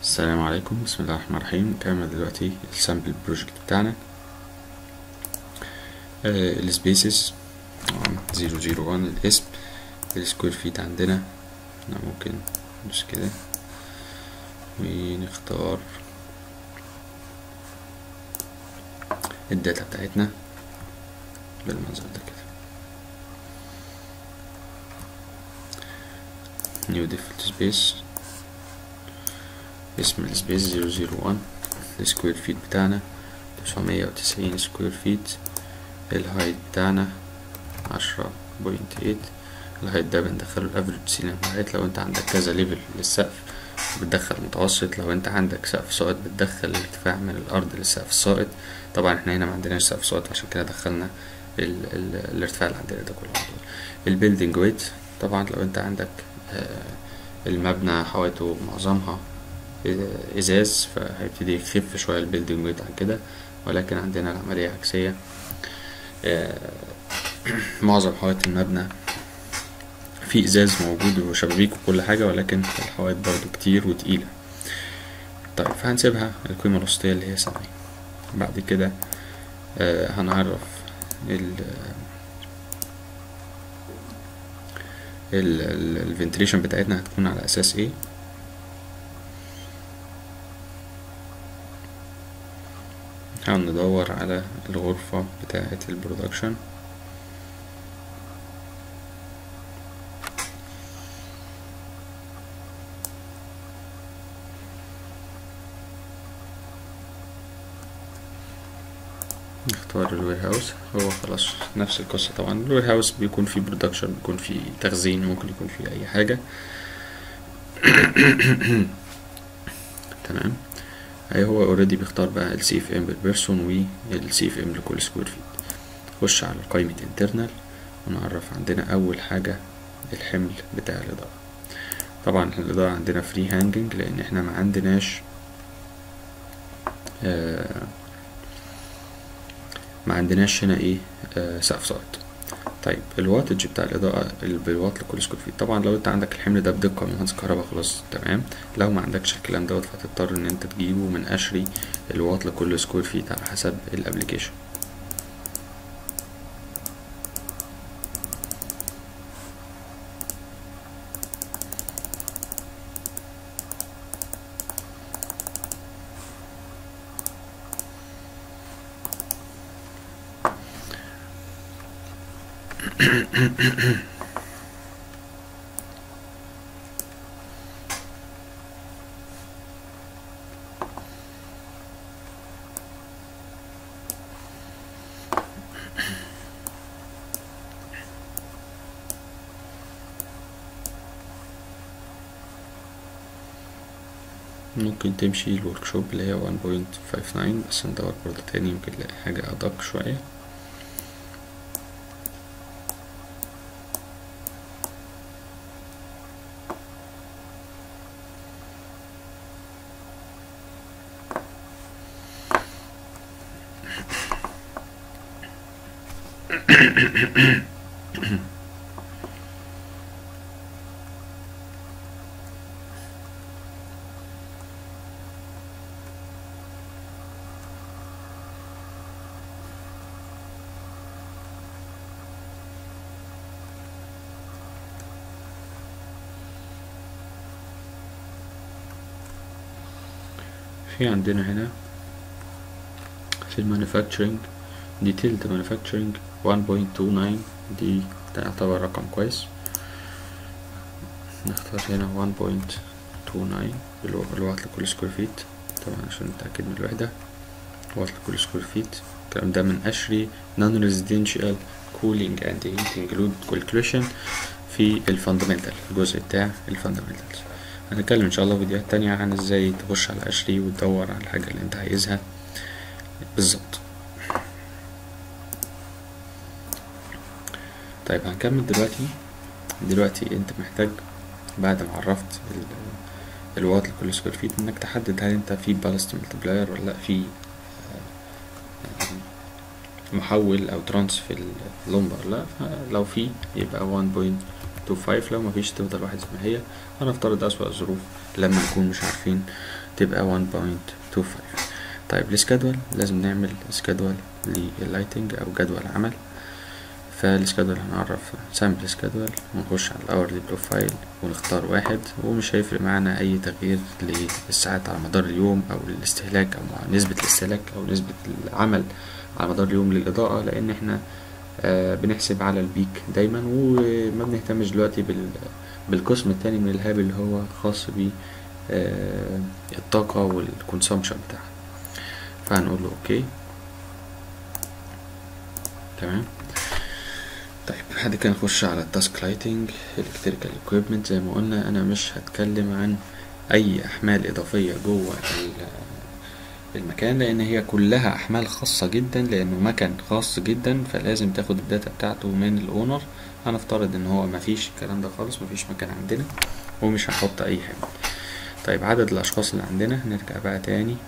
السلام عليكم بسم الله الرحمن الرحيم نكمل دلوقتي السامبل بروجكت بتاعنا السبيسز زيرو زيرو وان الاسم السكوير فيت عندنا احنا ممكن ندوس كده ونختار الداتا بتاعتنا بالمنظر ده كده نيو ديفولت سبيس اسم السبيس زيرو زيرو وان السكوير فيت بتاعنا تسعمية وتسعين سكوير فيت الهايت بتاعنا عشرة بوينت ايت الهايت ده بندخله الافريج سيلينج هايت لو انت عندك كذا ليفل للسقف بتدخل متوسط لو انت عندك سقف ساقط بتدخل الارتفاع من الارض للسقف الساقط طبعا احنا هنا ما عندناش سقف ساقط عشان كده دخلنا ال ال الارتفاع اللي عندنا ده كله على طول البيلدينج ويت طبعا لو انت عندك آه المبنى حواته معظمها ازاز فهيبتدي يخف شويه البيلدينج ويت عن كده ولكن عندنا العمليه عكسيه معظم حوائط المبنى في ازاز موجود وشبابيك وكل حاجه ولكن الحوائط برضو كتير وتقيله طيب فهنسيبها القيمه الوسطيه اللي هي سبعين بعد كده آه هنعرف ال الفنتريشن بتاعتنا هتكون على اساس ايه نحاول ندور على الغرفة بتاعة البرودكشن نختار الوير هاوس هو خلاص نفس القصة طبعا الوير هاوس بيكون فيه برودكشن بيكون فيه تخزين ممكن يكون فيه أي حاجة تمام اهي هو اوريدي بيختار بقى السي اف ام بالبيرسون والسي اف ام لكل سكوير فيت نخش على قائمة انترنال ونعرف عندنا اول حاجة الحمل بتاع الاضاءة طبعا الاضاءة عندنا فري هانجنج لان احنا ما عندناش آه ما عندناش هنا ايه آه سقف ساقط طيب الواتج بتاع الإضاءة بالوات لكل سكوير فيت طبعا لو انت عندك الحمل ده بدقة مهندس كهرباء خلاص تمام لو ما عندكش الكلام دوت فتضطر ان انت تجيبه من قشري الوات لكل سكوير فيت على حسب الابليكيشن ممكن تمشي الوركشوب اللي هي 1.59 بس ندور برضه تاني يمكن نلاقي حاجة أدق شوية في عندنا هنا في المانيفاكتشرنج ديتيلد مانيفاكتشرنج 1.29 دي تعتبر رقم كويس نختار هنا 1.29 بالوات لكل سكوير فيت طبعا عشان نتأكد من الوحدة وات لكل سكوير فيت الكلام ده من أشري نون ريزيدنشال كولينج اند هيتنج لود كالكوليشن في الفاندمنتال الجزء بتاع الفاندمنتالز هنتكلم ان شاء الله فيديوهات تانية عن ازاي تخش على اشري وتدور على الحاجة اللي انت عايزها بالظبط طيب هنكمل دلوقتي دلوقتي انت محتاج بعد ما عرفت الوات لكل سكوير فيت انك تحدد هل انت في بالست ملتبلاير ولا لا في محول او ترانس في اللومبر لا لو في يبقى 1.25 لو مفيش تفضل واحد زي ما هي هنفترض أسوأ الظروف لما نكون مش عارفين تبقى 1.25 طيب السكادول لازم نعمل سكادول لللايتنج او جدول عمل فالسكادول هنعرف سامبل سكادول ونخش على الاورلي بروفايل ونختار واحد ومش هيفرق معانا اي تغيير للساعات على مدار اليوم او الاستهلاك او نسبة الاستهلاك او نسبة العمل على مدار اليوم للاضاءة لان احنا آه بنحسب على البيك دايما وما بنهتمش دلوقتي بال بالقسم التاني من الهاب اللي هو خاص ب آه الطاقة والكونسومشن بتاعها فهنقول له اوكي تمام طيب بعد كده نخش على التاسك لايتنج الكتريكال اكويبمنت زي ما قلنا انا مش هتكلم عن اي احمال اضافيه جوه المكان لان هي كلها احمال خاصه جدا لانه مكان خاص جدا فلازم تاخد الداتا بتاعته من الاونر هنفترض ان هو مفيش الكلام ده خالص مفيش مكان عندنا ومش هنحط اي حاجه طيب عدد الاشخاص اللي عندنا نرجع بقى تاني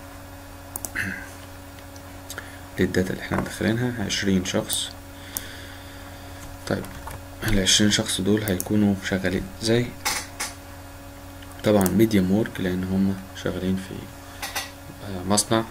للداتا اللي احنا مدخلينها عشرين شخص طيب العشرين شخص دول هيكونوا شغالين ازاي طبعا ميديوم وورك لان هم شغالين في مصنع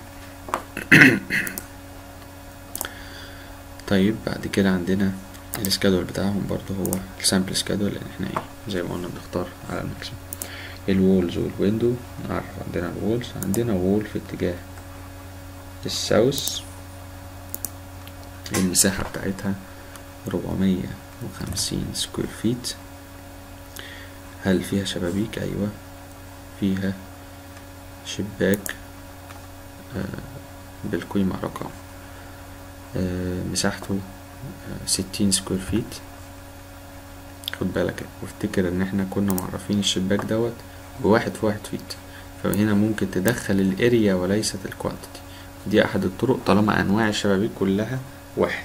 طيب بعد كده عندنا السكادول بتاعهم برضو هو السامبل سكادول لان احنا ايه زي ما قلنا بنختار على الماكسيموم الوولز والويندو نعرف عندنا الوولز عندنا وول في اتجاه الساوث المساحة بتاعتها ربعمية وخمسين سكوير فيت هل فيها شبابيك أيوة فيها شباك آه بالقيمة رقم آه مساحته آه ستين سكوير فيت خد بالك وافتكر ان احنا كنا معرفين الشباك دوت بواحد في واحد فيت فهنا ممكن تدخل الاريا وليست الكوانتيتي دي احد الطرق طالما انواع الشبابيك كلها واحد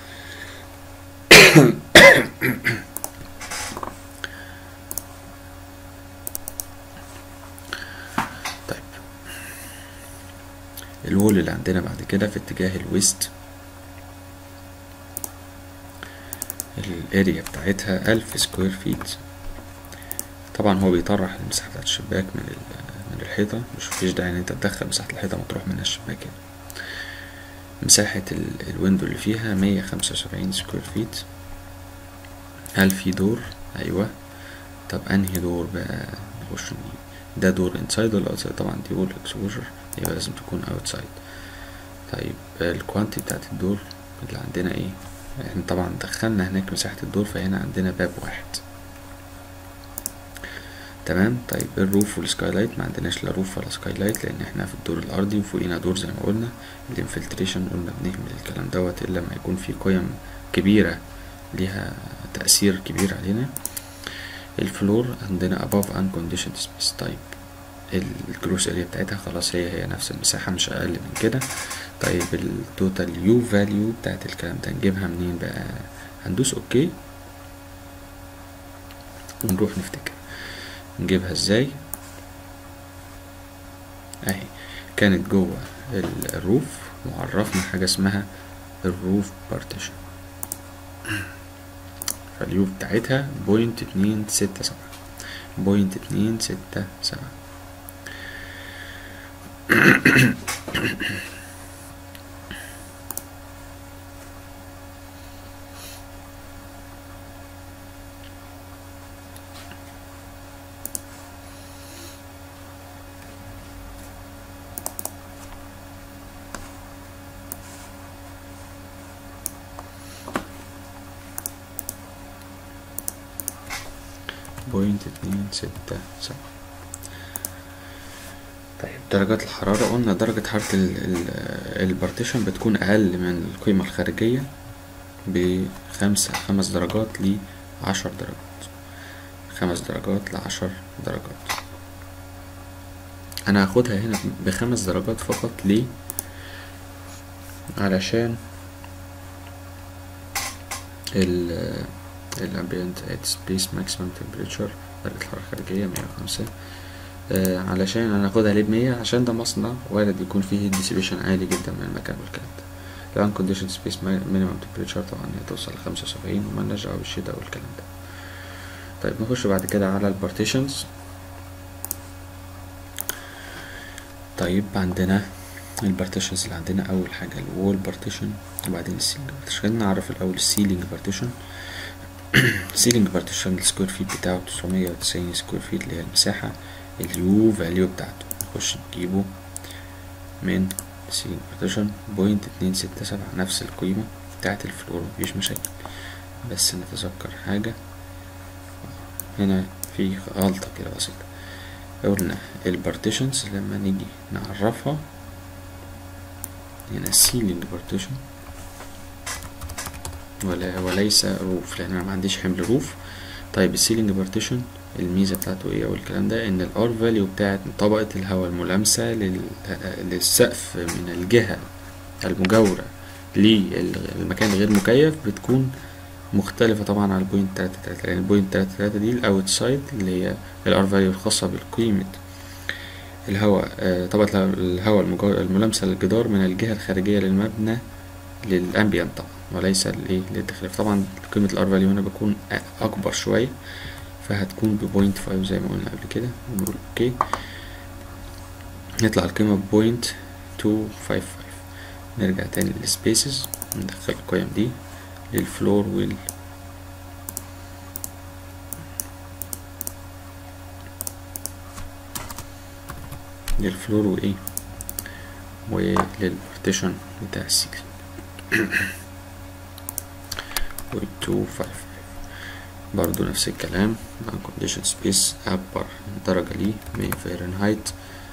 طيب الوول اللي عندنا بعد كده في اتجاه الويست الاريا بتاعتها ألف سكوير فيت طبعا هو بيطرح المساحة بتاعت الشباك من من الحيطة مش فيش داعي ان انت تدخل مساحة الحيطة مطروح منها الشباك يعني. مساحة الويندو اللي فيها مية خمسة وسبعين سكوير فيت هل في دور ايوه طب انهي دور بقى نخش ده دور انسايد ولا اوتسايد طبعا دي وول اكسبوجر يبقى لازم تكون اوتسايد طيب الكوانتي بتاعت الدور اللي عندنا ايه احنا طبعا دخلنا هناك مساحة الدور فهنا عندنا باب واحد تمام طيب الروف والسكايلايت ما عندناش لا روف ولا سكايلايت لان احنا في الدور الارضي وفوقينا دور زي ما قلنا الانفلتريشن قلنا بنهمل الكلام دوت الا لما يكون في قيم كبيرة ليها تأثير كبير علينا الفلور عندنا above unconditioned space طيب الجروس اريا بتاعتها خلاص هي هي نفس المساحة مش أقل من كده طيب التوتال يو فاليو بتاعت الكلام ده نجيبها منين بقى هندوس اوكي ونروح نفتكر نجيبها ازاي اهي كانت جوه الروف وعرفنا حاجة اسمها الروف بارتيشن فاليو بتاعتها بوينت اتنين ستة سبعة بوينت اتنين ستة سبعة بوينت اتنين ستة سبعة طيب درجات الحرارة قلنا درجة حرارة البارتيشن بتكون أقل من القيمة الخارجية بخمسة خمس درجات لعشر درجات خمس درجات لعشر درجات أنا هاخدها هنا بخمس درجات فقط ليه علشان ال الامبيانت ات سبيس ماكسيمم تمبريتشر درجة الحرارة الخارجية مية وخمسة آه علشان انا اخدها ليه بمية عشان ده مصنع وارد يكون فيه ديسيبيشن عالي جدا من المكان والكلام ده الان كونديشن سبيس مينيمم تمبريتشر طبعا هي توصل لخمسة وسبعين وملناش دعوة بالشتا والكلام ده طيب نخش بعد كده على البارتيشنز طيب عندنا البارتيشنز اللي عندنا اول حاجه الوول بارتيشن وبعدين السيلينج بارتيشن خلينا نعرف الاول السيلينج بارتيشن السيلينج بارتيشن السكوير فيت بتاعه 990 سكوير فيت اللي هي المساحه اليو فاليو بتاعته نخش نجيبه من سيلينج بارتيشن بوينت اتنين ستة سبعة نفس القيمة بتاعت الفلور مفيش مشاكل بس نتذكر حاجة هنا في غلطة كده بسيطة قلنا البارتيشنز لما نيجي نعرفها هنا سيلينج بارتيشن ولا وليس روف لان انا ما عنديش حمل روف طيب السيلينج بارتيشن الميزه بتاعته ايه او الكلام ده ان الار فاليو بتاعت طبقه الهواء الملامسه لل... للسقف من الجهه المجاوره للمكان غير مكيف بتكون مختلفة طبعا عن البوينت تلاتة تلاتة لأن البوينت تلاتة تلاتة دي الأوت سايد اللي هي الار فاليو الخاصة بالقيمة الهواء آه طبقة الهواء الملامسة للجدار من الجهة الخارجية للمبنى للأمبيانت طبعا وليس لإيه للداخل طبعا قيمة الار فاليو هنا بتكون أكبر شوية فهتكون ببوينت فايف زي ما قلنا قبل كده ونقول اوكي يطلع القيمة بوينت تو فايف فايف نرجع تاني للسبيسز ندخل القيم دي للفلور وال للفلور وايه وللبارتيشن بتاع السيكل و برضو نفس الكلام مع condition space أكبر درجة ليه مية فahrenheit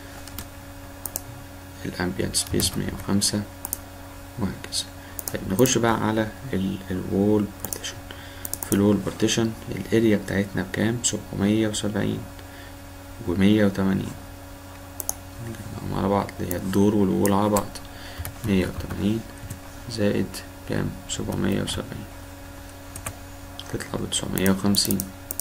الأمبيانت سبيس مية وخمسة وهكذا طيب نخش بقى على الوول بارتيشن في الوول بارتيشن الاريا بتاعتنا بكام سبعمية وسبعين ومية وتمانين نجمعهم على بعض اللي هي الدور والوول على بعض مية وتمانين زائد كام سبعمية وسبعين تطلع بتسعمية وخمسين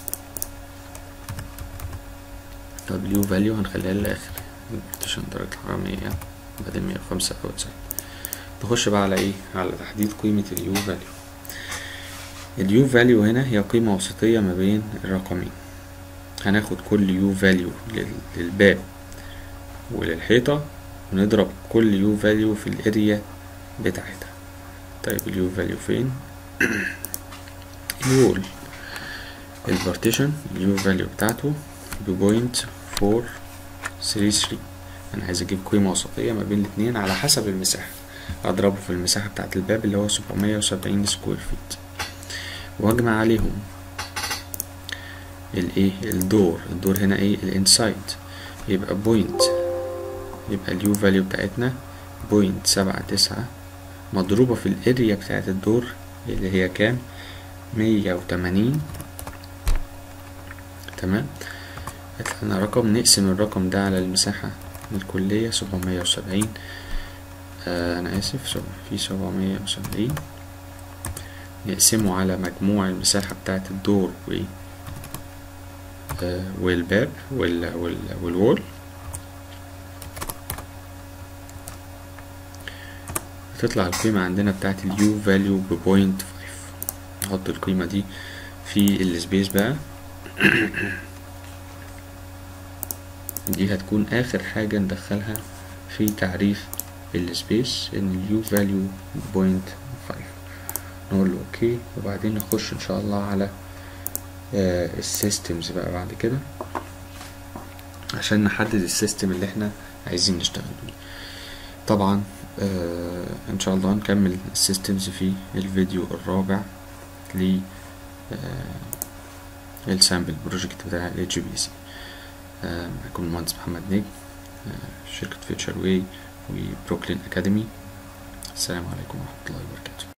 طب اليو فاليو هنخليها للآخر البارتيشن درجة الحرارة مية بعدين مية وخمسة أو تسعين نخش بقى على ايه على تحديد قيمة اليو فاليو اليو فاليو هنا هي قيمة وسطية ما بين الرقمين هناخد كل يو فاليو للباب وللحيطة ونضرب كل يو فاليو في الاريا بتاعتها طيب اليو فاليو فين الوول البارتيشن اليو فاليو بتاعته ببوينت فور ثري ثري انا عايز اجيب قيمة وسطية ما بين الاتنين على حسب المساحة اضربه في المساحة بتاعة الباب اللي هو سبعمية وسبعين سكوير فيت واجمع عليهم الايه الدور الدور هنا ايه الانسايد يبقى بوينت يبقى اليو فاليو بتاعتنا بوينت سبعة تسعة مضروبة في الاريا بتاعة الدور اللي هي كام مية وتمانين تمام يطلع لنا رقم نقسم الرقم ده على المساحة الكلية سبعمية وسبعين آه أنا آسف في سبعمية وسبعين نقسمه على مجموع المساحة بتاعة الدور و آه والباب وال وال والوول تطلع القيمة عندنا بتاعة اليو فاليو ببوينت فايف نحط القيمة دي في السبيس بقى دي هتكون آخر حاجة ندخلها في تعريف السبيس ان اليو فاليو بوينت فايف نقول له اوكي وبعدين نخش ان شاء الله على آه السيستمز بقى بعد كده عشان نحدد السيستم اللي احنا عايزين نشتغل بيه طبعا آه ان شاء الله نكمل السيستمز في الفيديو الرابع ل آه السامبل بروجكت بتاع ال جي بي سي معكم المهندس محمد نجم آه شركة فيوتشر واي وبروكلين أكاديمي السلام عليكم ورحمة الله وبركاته